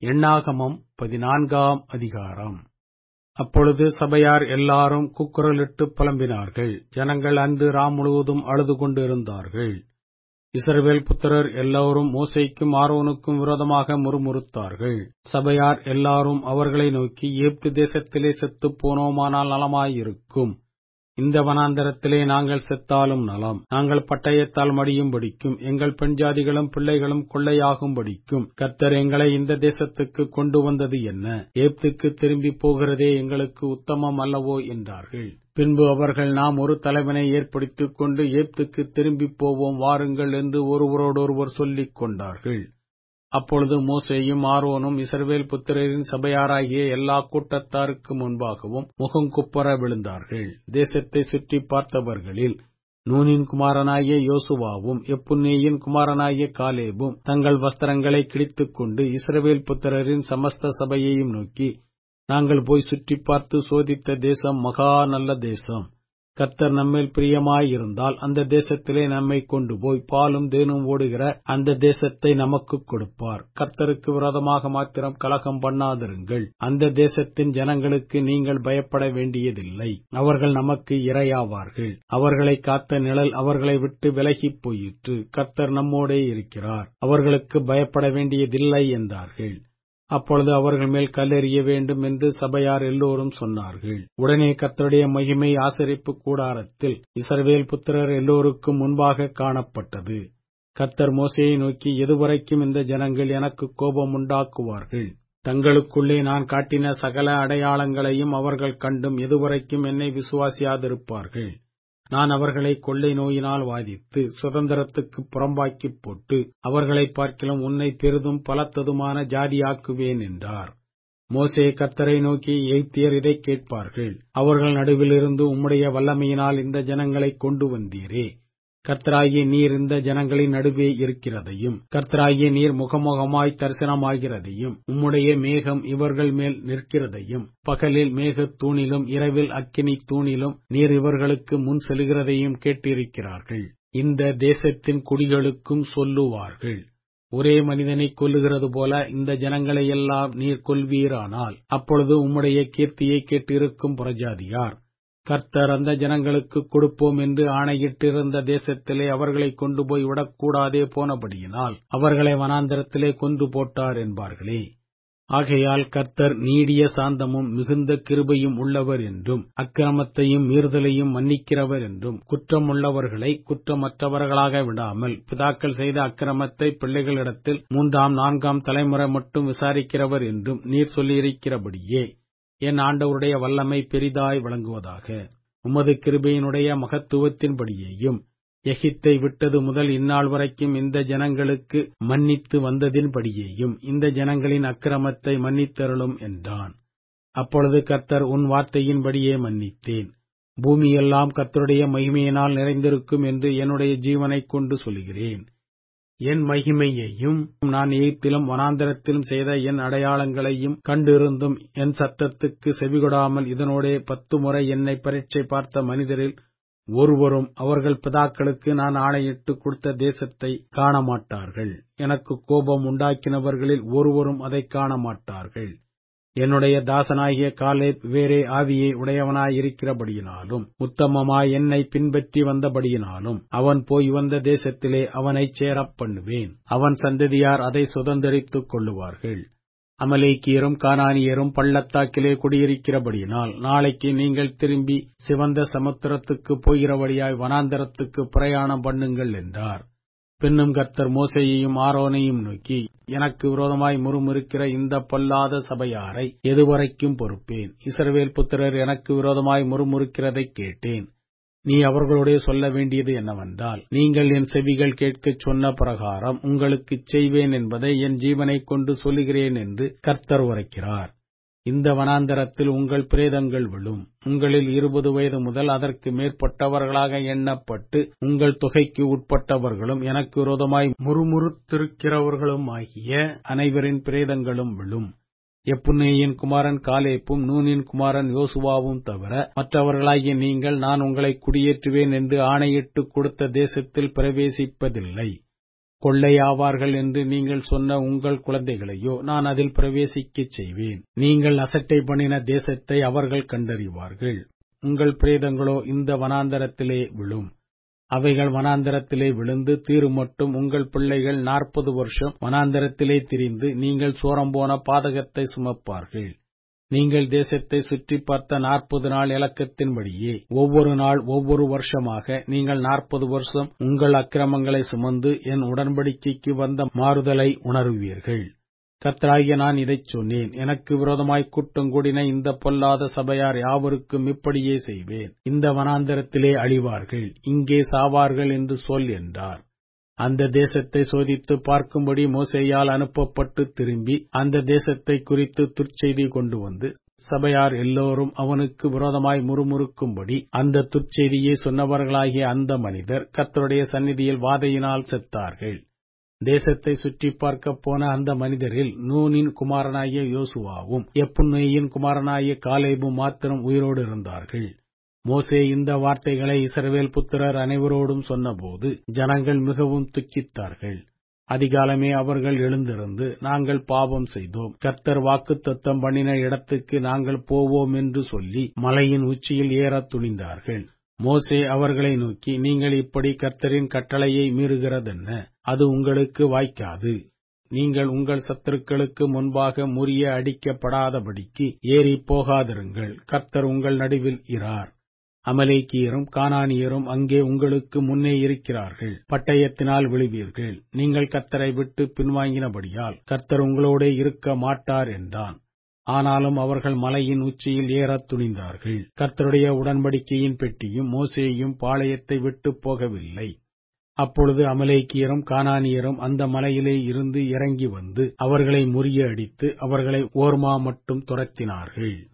எண்ணாகமம் பதினான்காம் அதிகாரம் அப்பொழுது சபையார் எல்லாரும் கூக்குரலிட்டு புலம்பினார்கள் ஜனங்கள் அன்று ராம் முழுவதும் அழுது கொண்டிருந்தார்கள் இஸ்ரவேல் புத்திரர் எல்லோரும் மோசேக்கும் ஆரோனுக்கும் விரோதமாக முறுமுறுத்தார்கள் சபையார் எல்லாரும் அவர்களை நோக்கி எகிப்து தேசத்திலே செத்துப் போனோமானால் நலமாயிருக்கும் இந்த வனாந்தரத்திலே நாங்கள் செத்தாலும் நலம் நாங்கள் பட்டயத்தால் மடியும்படிக்கும் எங்கள் பெண்ஜாதிகளும் பிள்ளைகளும் கொள்ளையாகும்படிக்கும் கர்த்தர் எங்களை இந்த தேசத்துக்கு கொண்டு வந்தது என்ன ஏப்துக்கு திரும்பி போகிறதே எங்களுக்கு உத்தமம் அல்லவோ என்றார்கள் பின்பு அவர்கள் நாம் ஒரு தலைவனை ஏற்படுத்திக் கொண்டு ஏப்துக்கு திரும்பி போவோம் வாருங்கள் என்று ஒருவரோடொருவர் சொல்லிக் கொண்டார்கள் அப்பொழுது மோசேயும் ஆரோனும் இஸ்ரவேல் புத்திரரின் சபையாராகிய எல்லா கூட்டத்தாருக்கு முன்பாகவும் முகங்குப்புற விழுந்தார்கள் தேசத்தை சுற்றி பார்த்தவர்களில் நூனின் குமாரனாகிய யோசுவாவும் எப்புன்னேயின் குமாரனாகிய காலேபும் தங்கள் வஸ்திரங்களை கிழித்துக் கொண்டு இஸ்ரவேல் புத்திரரின் சமஸ்த சபையையும் நோக்கி நாங்கள் போய் சுற்றி பார்த்து சோதித்த தேசம் மகா நல்ல தேசம் கர்த்தர் நம்மேல் பிரியமாயிருந்தால் அந்த தேசத்திலே நம்மை கொண்டு போய் பாலும் தேனும் ஓடுகிற அந்த தேசத்தை நமக்கு கொடுப்பார் கர்த்தருக்கு விரோதமாக மாத்திரம் கலகம் பண்ணாதிருங்கள் அந்த தேசத்தின் ஜனங்களுக்கு நீங்கள் பயப்பட வேண்டியதில்லை அவர்கள் நமக்கு இரையாவார்கள் அவர்களை காத்த நிழல் அவர்களை விட்டு விலகிப் போயிற்று கர்த்தர் நம்மோடே இருக்கிறார் அவர்களுக்கு பயப்பட வேண்டியதில்லை என்றார்கள் அப்பொழுது அவர்கள் மேல் கல்லெறிய வேண்டும் என்று சபையார் எல்லோரும் சொன்னார்கள் உடனே கர்த்தருடைய மகிமை ஆசரிப்பு கூடாரத்தில் இசரவேல் புத்திரர் எல்லோருக்கும் முன்பாக காணப்பட்டது கர்த்தர் மோசையை நோக்கி எதுவரைக்கும் இந்த ஜனங்கள் எனக்கு கோபம் உண்டாக்குவார்கள் தங்களுக்குள்ளே நான் காட்டின சகல அடையாளங்களையும் அவர்கள் கண்டும் எதுவரைக்கும் என்னை விசுவாசியாதிருப்பார்கள் நான் அவர்களை கொள்ளை நோயினால் வாதித்து சுதந்திரத்துக்கு புறம்பாக்கி போட்டு அவர்களை பார்க்கிலும் உன்னை பெரிதும் பலத்ததுமான ஜாதியாக்குவேன் என்றார் மோசே கர்த்தரை நோக்கி எய்த்தியர் இதை கேட்பார்கள் அவர்கள் நடுவிலிருந்து உம்முடைய வல்லமையினால் இந்த ஜனங்களை கொண்டு வந்தீரே கர்த்தராகிய நீர் இந்த ஜனங்களின் நடுவே இருக்கிறதையும் கர்த்தராகிய நீர் முகமுகமாய் தரிசனமாகிறதையும் உம்முடைய மேகம் இவர்கள் மேல் நிற்கிறதையும் பகலில் மேகத் தூணிலும் இரவில் அக்கினி தூணிலும் நீர் இவர்களுக்கு முன் செல்கிறதையும் கேட்டிருக்கிறார்கள் இந்த தேசத்தின் குடிகளுக்கும் சொல்லுவார்கள் ஒரே மனிதனை கொல்லுகிறது போல இந்த ஜனங்களை எல்லாம் நீர் கொல்வீரானால் அப்பொழுது உம்முடைய கீர்த்தியை கேட்டிருக்கும் புறஜாதியார் கர்த்தர் அந்த ஜனங்களுக்கு கொடுப்போம் என்று ஆணையிட்டிருந்த தேசத்திலே அவர்களை கொண்டு போய் விடக்கூடாதே போனபடியினால் அவர்களை வனாந்தரத்திலே கொன்று போட்டார் என்பார்களே ஆகையால் கர்த்தர் நீடிய சாந்தமும் மிகுந்த கிருபையும் உள்ளவர் என்றும் அக்கிரமத்தையும் மீறுதலையும் மன்னிக்கிறவர் என்றும் குற்றமுள்ளவர்களை குற்றமற்றவர்களாக விடாமல் பிதாக்கள் செய்த அக்கிரமத்தை பிள்ளைகளிடத்தில் மூன்றாம் நான்காம் தலைமுறை மட்டும் விசாரிக்கிறவர் என்றும் நீர் சொல்லியிருக்கிறபடியே என் ஆண்டவருடைய வல்லமை பெரிதாய் விளங்குவதாக உமது கிருபையினுடைய மகத்துவத்தின்படியேயும் எகிப்தை விட்டது முதல் இந்நாள் வரைக்கும் இந்த ஜனங்களுக்கு மன்னித்து வந்ததின்படியேயும் இந்த ஜனங்களின் அக்கிரமத்தை மன்னித்தருளும் என்றான் அப்பொழுது கர்த்தர் உன் வார்த்தையின்படியே மன்னித்தேன் பூமியெல்லாம் கர்த்தருடைய மகிமையினால் நிறைந்திருக்கும் என்று என்னுடைய ஜீவனைக் கொண்டு சொல்கிறேன் என் மகிமையையும் நான் எய்த்திலும் வனாந்தரத்திலும் செய்த என் அடையாளங்களையும் கண்டிருந்தும் என் சத்தத்துக்கு செவிகொடாமல் இதனோடே பத்து முறை என்னை பரீட்சை பார்த்த மனிதரில் ஒருவரும் அவர்கள் பிதாக்களுக்கு நான் ஆணையிட்டு கொடுத்த தேசத்தை காண மாட்டார்கள் எனக்கு கோபம் உண்டாக்கினவர்களில் ஒருவரும் அதை காண மாட்டார்கள் என்னுடைய தாசனாகிய காலே வேறே ஆவியை உடையவனாயிருக்கிறபடியினாலும் உத்தமமாய் என்னை பின்பற்றி வந்தபடியினாலும் அவன் போய் வந்த தேசத்திலே அவனைச் சேரப் பண்ணுவேன் அவன் சந்ததியார் அதை சுதந்திரித்துக் கொள்ளுவார்கள் அமலேக்கியரும் கானானியரும் பள்ளத்தாக்கிலே குடியிருக்கிறபடியினால் நாளைக்கு நீங்கள் திரும்பி சிவந்த சமுத்திரத்துக்கு போகிறபடியாய் வனாந்தரத்துக்கு பிரயாணம் பண்ணுங்கள் என்றார் பின்னும் கர்த்தர் மோசையையும் ஆரோனையும் நோக்கி எனக்கு விரோதமாய் முறுமுறுக்கிற இந்த பொல்லாத சபையாரை எதுவரைக்கும் பொறுப்பேன் இஸ்ரவேல் புத்திரர் எனக்கு விரோதமாய் முறுமுறுக்கிறதைக் கேட்டேன் நீ அவர்களுடைய சொல்ல வேண்டியது என்னவென்றால் நீங்கள் என் செவிகள் கேட்கச் சொன்ன பிரகாரம் உங்களுக்குச் செய்வேன் என்பதை என் ஜீவனைக் கொண்டு சொல்லுகிறேன் என்று கர்த்தர் உரைக்கிறார் இந்த வனாந்தரத்தில் உங்கள் பிரேதங்கள் விழும் உங்களில் இருபது வயது முதல் அதற்கு மேற்பட்டவர்களாக எண்ணப்பட்டு உங்கள் தொகைக்கு உட்பட்டவர்களும் எனக்கு விரோதமாய் முறுமுறுத்திருக்கிறவர்களும் ஆகிய அனைவரின் பிரேதங்களும் விழும் எப்புன்னேயின் குமாரன் காலேப்பும் நூனின் குமாரன் யோசுவாவும் தவிர மற்றவர்களாகிய நீங்கள் நான் உங்களை குடியேற்றுவேன் என்று ஆணையிட்டு கொடுத்த தேசத்தில் பிரவேசிப்பதில்லை கொள்ளையாவார்கள் என்று நீங்கள் சொன்ன உங்கள் குழந்தைகளையோ நான் அதில் பிரவேசிக்கச் செய்வேன் நீங்கள் அசட்டை பண்ணின தேசத்தை அவர்கள் கண்டறிவார்கள் உங்கள் பிரேதங்களோ இந்த வனாந்தரத்திலே விழும் அவைகள் வனாந்தரத்திலே விழுந்து தீரு மட்டும் உங்கள் பிள்ளைகள் நாற்பது வருஷம் வனாந்தரத்திலே திரிந்து நீங்கள் சோரம்போன பாதகத்தை சுமப்பார்கள் நீங்கள் தேசத்தை சுற்றி பார்த்த நாற்பது நாள் இலக்கத்தின்படியே ஒவ்வொரு நாள் ஒவ்வொரு வருஷமாக நீங்கள் நாற்பது வருஷம் உங்கள் அக்கிரமங்களை சுமந்து என் உடன்படிக்கைக்கு வந்த மாறுதலை உணருவீர்கள் கர்த்தராகிய நான் இதைச் சொன்னேன் எனக்கு விரோதமாய் கூட்டம் கூடின இந்த பொல்லாத சபையார் யாவருக்கும் இப்படியே செய்வேன் இந்த வனாந்தரத்திலே அழிவார்கள் இங்கே சாவார்கள் என்று சொல் என்றார் அந்த தேசத்தை சோதித்து பார்க்கும்படி மோசையால் அனுப்பப்பட்டு திரும்பி அந்த தேசத்தை குறித்து துர்ச்செய்தி கொண்டு வந்து சபையார் எல்லோரும் அவனுக்கு விரோதமாய் முறுமுறுக்கும்படி அந்த துர்ச்செய்தியை சொன்னவர்களாகிய அந்த மனிதர் கர்த்தருடைய சந்நிதியில் வாதையினால் செத்தார்கள் தேசத்தை சுற்றி பார்க்க போன அந்த மனிதரில் நூனின் குமாரனாகிய யோசுவாவும் எப்புன்னேயின் குமாரனாகிய காலேபும் மாத்திரம் உயிரோடு இருந்தார்கள் மோசே இந்த வார்த்தைகளை இஸ்ரவேல் புத்திரர் அனைவரோடும் சொன்னபோது ஜனங்கள் மிகவும் துக்கித்தார்கள் அதிகாலமே அவர்கள் எழுந்திருந்து நாங்கள் பாவம் செய்தோம் கர்த்தர் வாக்கு தத்தம் பண்ணின இடத்துக்கு நாங்கள் போவோம் என்று சொல்லி மலையின் உச்சியில் ஏறத் துணிந்தார்கள் மோசே அவர்களை நோக்கி நீங்கள் இப்படி கர்த்தரின் கட்டளையை மீறுகிறதென்ன அது உங்களுக்கு வாய்க்காது நீங்கள் உங்கள் சத்துருக்களுக்கு முன்பாக முறிய அடிக்கப்படாதபடிக்கு ஏறி போகாதிருங்கள் கர்த்தர் உங்கள் நடுவில் இரார் அமலேக்கியரும் கானானியரும் அங்கே உங்களுக்கு முன்னே இருக்கிறார்கள் பட்டயத்தினால் விழுவீர்கள் நீங்கள் கர்த்தரை விட்டு பின்வாங்கினபடியால் கர்த்தர் உங்களோட இருக்க மாட்டார் என்றான் ஆனாலும் அவர்கள் மலையின் உச்சியில் ஏறத் துணிந்தார்கள் கர்த்தருடைய உடன்படிக்கையின் பெட்டியும் மோசேயும் பாளையத்தை விட்டு போகவில்லை அப்பொழுது அமலேக்கியரும் கானானியரும் அந்த மலையிலே இருந்து இறங்கி வந்து அவர்களை முறிய அடித்து அவர்களை ஓர்மா மட்டும் துரத்தினார்கள்